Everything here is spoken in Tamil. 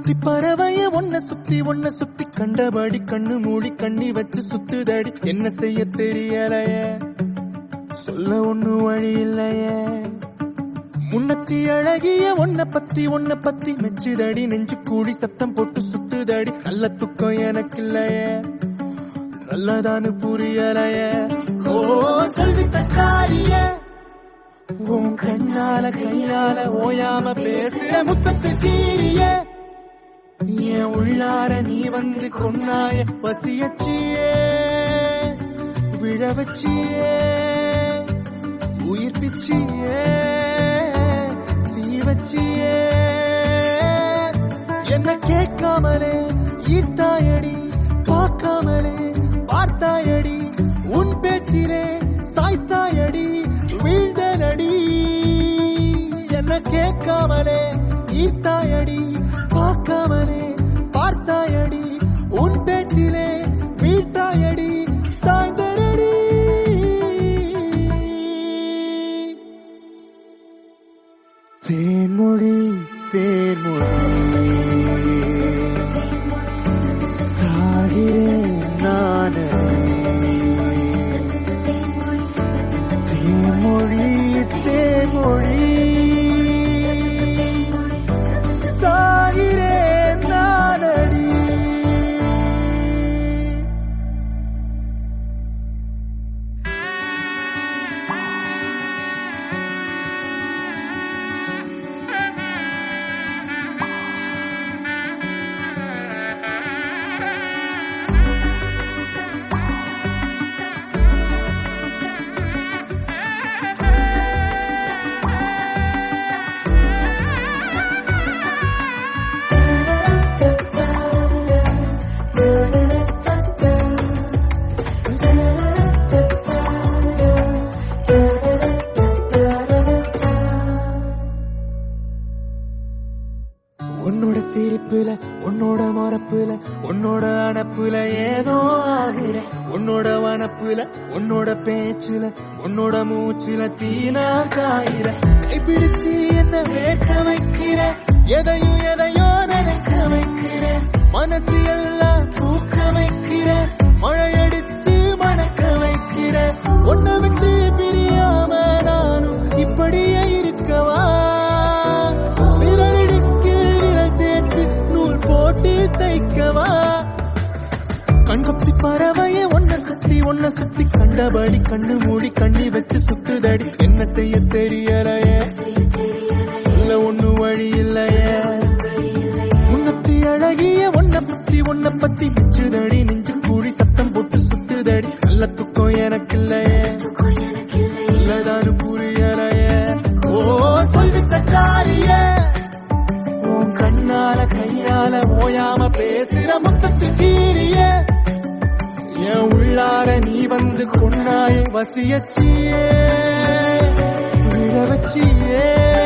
கண்கொத்தி பறவைய ஒன்ன சுத்தி ஒன்ன சுத்தி கண்டபடி கண்ணு மூடி கண்ணி வச்சு சுத்துதடி என்ன செய்ய தெரியலைய சொல்ல ஒண்ணு வழி இல்லையே முன்னத்தி அழகிய ஒன்ன பத்தி ஒன்ன பத்தி மெச்சுதடி நெஞ்சு கூடி சத்தம் போட்டு சுத்துதடி நல்ல துக்கம் எனக்கு இல்லையே நல்லதானு புரியலைய ஓ செல்வி தட்டாரிய உன் கண்ணால கையால ஓயாம பேசுற முத்தத்து தீரிய என் உள்ளார நீ வந்து கொன்னாய பசியச்சியே விழ வச்சியே உயிர் பிச்சியே தீ வச்சியே என்ன கேட்காமலே ஈர்த்தாயடி பார்க்காமலே பார்த்தாயடி உன் பேச்சிலே சாய்த்தாயடி வீழ்ந்த நடி என்ன கேட்காமலே ஈர்த்தாயடி பார்க்காமலே பார்த்தாயடி உன் பேச்சிலே வீழ்த்தாயடி சாய்ந்தரடி தேன்மொழி தேன்மொழி சாகிறேன் நான் தேன்மொழி தேன்மொழி சாகிறேன் நானடி உன்னோட சிரிப்புல உன்னோட மரப்புல உன்னோட அணப்புல ஏதோ ஆகுற உன்னோட வனப்புல உன்னோட பேச்சுல உன்னோட மூச்சுல தீனா காயிற கைப்பிடிச்சு என்ன வேக்க வைக்கிற எதையும் எதையோ நினைக்க வைக்கிற மனசு எல்லாம் தூக்க வைக்கிற மழையடிச்சு மணக்க வைக்கிற உன்னை விட்டு பிரியாம நானும் இப்படியே இருக்கவா விரலிடுக்கு விரல் சேர்த்து நூல் போட்டு தைக்கவா கண்கொத்தி பறவைய ஒன்ன சுத்தி ஒன்ன சுத்தி கண்டபடி கண்ணு மூடி கண்ணி வச்சு சுத்துதடி என்ன செய்ய தெரியலையே சொல்ல ஒண்ணு வழி இல்லையே முன்னத்தி அழகிய ஒன்ன பத்தி ஒன்ன பத்தி மிச்சுதடி நெஞ்சு கூடி சத்தம் போட்டு சுத்துதடி நல்ல துக்கம் எனக்கு இல்லையே நல்லதானு புரியலையே ஓ சொல்லி தட்டாரியே உன் கண்ணால கையால ஓயாம பேசுற முத்தத்து கீரிய என் உள்ளார நீ வந்து கொண்டாய் வசியச்சியே விழ வச்சியே